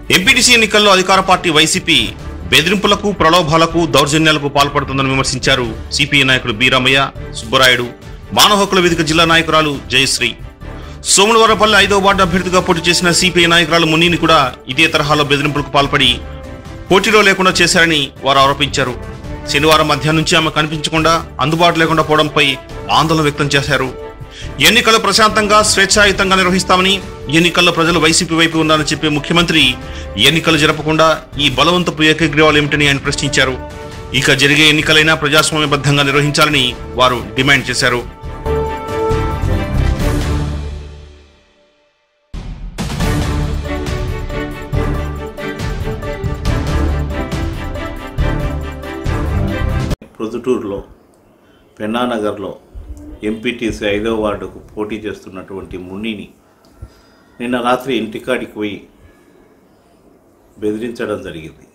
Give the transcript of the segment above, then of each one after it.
MPTC ఎన్నికల్లో అధికార party YCP బెదిరింపులకు ప్రలోభాలకు దౌర్జన్యాలకు పాల్పడుతుందని విమర్శించారు సిపిఐ నాయకులు బీరామయ్య సుబ్బరాయుడు మానవ హక్కుల వేదిక జిల్లా నాయకురాలు జయశ్రీ సోమవారపల్లి ఐదో వార్డు అభ్యర్థిగా పోటీ చేసిన సిపిఐ నాయకురాలు మునీని కూడా ఇదే తరహాలో బెదిరింపులకు పాల్పడి పోటీలో లేకుండా చేశారని వారు ఆరోపించారు శనివారం మధ్యాహ్నం నుంచి ఆమె కనిపించకుండా అందుబాటు లేకుండా పోవడంపై ఆందోళన వ్యక్తం చేశారు ఎన్నికలు ప్రశాంతంగా స్వేచ్ఛాయుతంగా నిర్వహిస్తామని ఎన్నికల్లో ప్రజలు వైసీపీ వైపు ఉన్నారని చెప్పే ముఖ్యమంత్రి ఎన్నికలు జరపకుండా ఈ బలవంతపు ఏకగ్రీవాలు ఏమిటని ఆయన ప్రశ్నించారు ఇక జరిగే ఎన్నికలైనా ప్రజాస్వామ్యబద్ధంగా నిర్వహించాలని వారు డిమాండ్ చేశారు ప్రొద్దుటూరులో పెన్నానగర్లో ఎంపీటీసీ ఐదో వార్డుకు పోటీ చేస్తున్నటువంటి మున్నిని నిన్న రాత్రి ఇంటికాడికి పోయి బెదిరించడం జరిగింది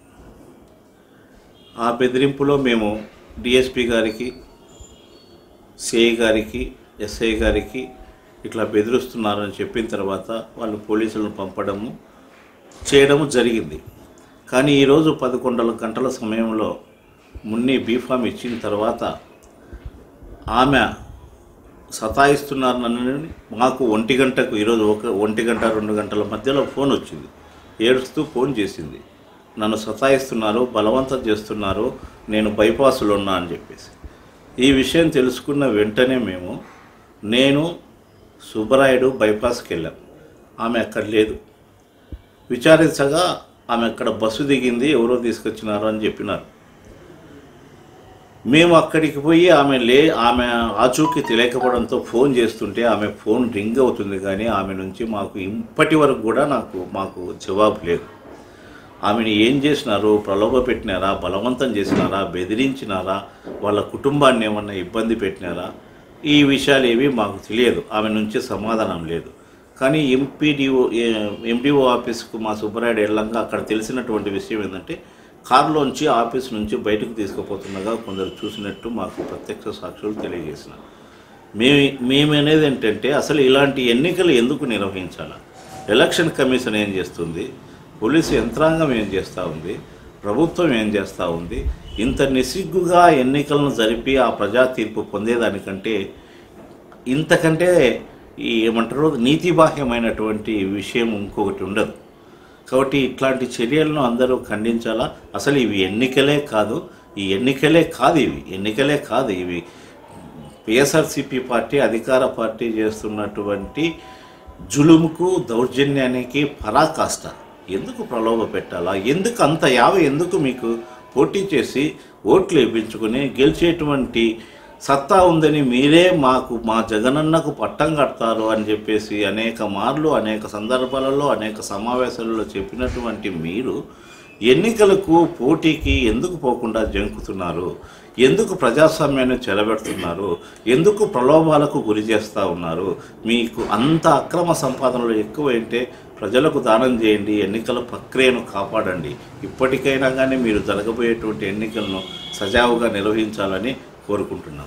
ఆ బెదిరింపులో మేము డిఎస్పి గారికి సిఐ గారికి ఎస్ఐ గారికి ఇట్లా బెదిరిస్తున్నారని చెప్పిన తర్వాత వాళ్ళు పోలీసులను పంపడము చేయడము జరిగింది కానీ ఈరోజు పదకొండు గంటల సమయంలో మున్ని బీఫామ్ ఇచ్చిన తర్వాత ఆమె సతాయిస్తున్నారు నన్ను మాకు ఒంటి గంటకు ఈరోజు ఒక ఒంటి గంట రెండు గంటల మధ్యలో ఫోన్ వచ్చింది ఏడుస్తూ ఫోన్ చేసింది నన్ను సతాయిస్తున్నారు బలవంతం చేస్తున్నారు నేను బైపాస్లో ఉన్నా అని చెప్పేసి ఈ విషయం తెలుసుకున్న వెంటనే మేము నేను సుబ్బరాయుడు బైపాస్కి వెళ్ళాం ఆమె అక్కడ లేదు విచారించగా ఆమె అక్కడ బస్సు దిగింది ఎవరో తీసుకొచ్చినారు అని చెప్పినారు మేము అక్కడికి పోయి ఆమె లే ఆమె ఆచూకీ తెలియకపోవడంతో ఫోన్ చేస్తుంటే ఆమె ఫోన్ రింగ్ అవుతుంది కానీ ఆమె నుంచి మాకు ఇప్పటి వరకు కూడా నాకు మాకు జవాబు లేదు ఆమెను ఏం చేసినారు ప్రలోభ పెట్టినారా బలవంతం చేసినారా బెదిరించినారా వాళ్ళ కుటుంబాన్ని ఏమన్నా ఇబ్బంది పెట్టినారా ఈ విషయాలు ఏవి మాకు తెలియదు ఆమె నుంచి సమాధానం లేదు కానీ ఎంపీడీఓ ఎండిఓ ఆఫీస్కు మా సుబ్బరాయుడు వెళ్ళంగా అక్కడ తెలిసినటువంటి విషయం ఏంటంటే కారులోంచి ఆఫీస్ నుంచి బయటకు తీసుకుపోతుండగా కొందరు చూసినట్టు మాకు ప్రత్యక్ష సాక్షులు తెలియజేసినారు మేము మేమనేది ఏంటంటే అసలు ఇలాంటి ఎన్నికలు ఎందుకు నిర్వహించాలా ఎలక్షన్ కమిషన్ ఏం చేస్తుంది పోలీసు యంత్రాంగం ఏం చేస్తూ ఉంది ప్రభుత్వం ఏం చేస్తూ ఉంది ఇంత నిసిగ్గుగా ఎన్నికలను జరిపి ఆ ప్రజా తీర్పు పొందేదానికంటే ఇంతకంటే ఈ ఏమంటారు నీతిబాహ్యమైనటువంటి విషయం ఇంకొకటి ఉండదు కాబట్టి ఇట్లాంటి చర్యలను అందరూ ఖండించాలా అసలు ఇవి ఎన్నికలే కాదు ఈ ఎన్నికలే కాదు ఇవి ఎన్నికలే కాదు ఇవి పిఎస్ఆర్సిపి పార్టీ అధికార పార్టీ చేస్తున్నటువంటి జులుముకు దౌర్జన్యానికి పరాకాష్ట ఎందుకు ప్రలోభ పెట్టాలా ఎందుకు అంత యావ ఎందుకు మీకు పోటీ చేసి ఓట్లు వేయించుకుని గెలిచేటువంటి సత్తా ఉందని మీరే మాకు మా జగనన్నకు పట్టం కడతారు అని చెప్పేసి అనేక మార్లు అనేక సందర్భాలలో అనేక సమావేశాలలో చెప్పినటువంటి మీరు ఎన్నికలకు పోటీకి ఎందుకు పోకుండా జంకుతున్నారు ఎందుకు ప్రజాస్వామ్యాన్ని చెలబెడుతున్నారు ఎందుకు ప్రలోభాలకు గురి చేస్తూ ఉన్నారు మీకు అంత అక్రమ సంపాదనలు ఎక్కువైతే ప్రజలకు దానం చేయండి ఎన్నికల ప్రక్రియను కాపాడండి ఇప్పటికైనా కానీ మీరు జరగబోయేటువంటి ఎన్నికలను సజావుగా నిర్వహించాలని కోరుకుంటున్నాం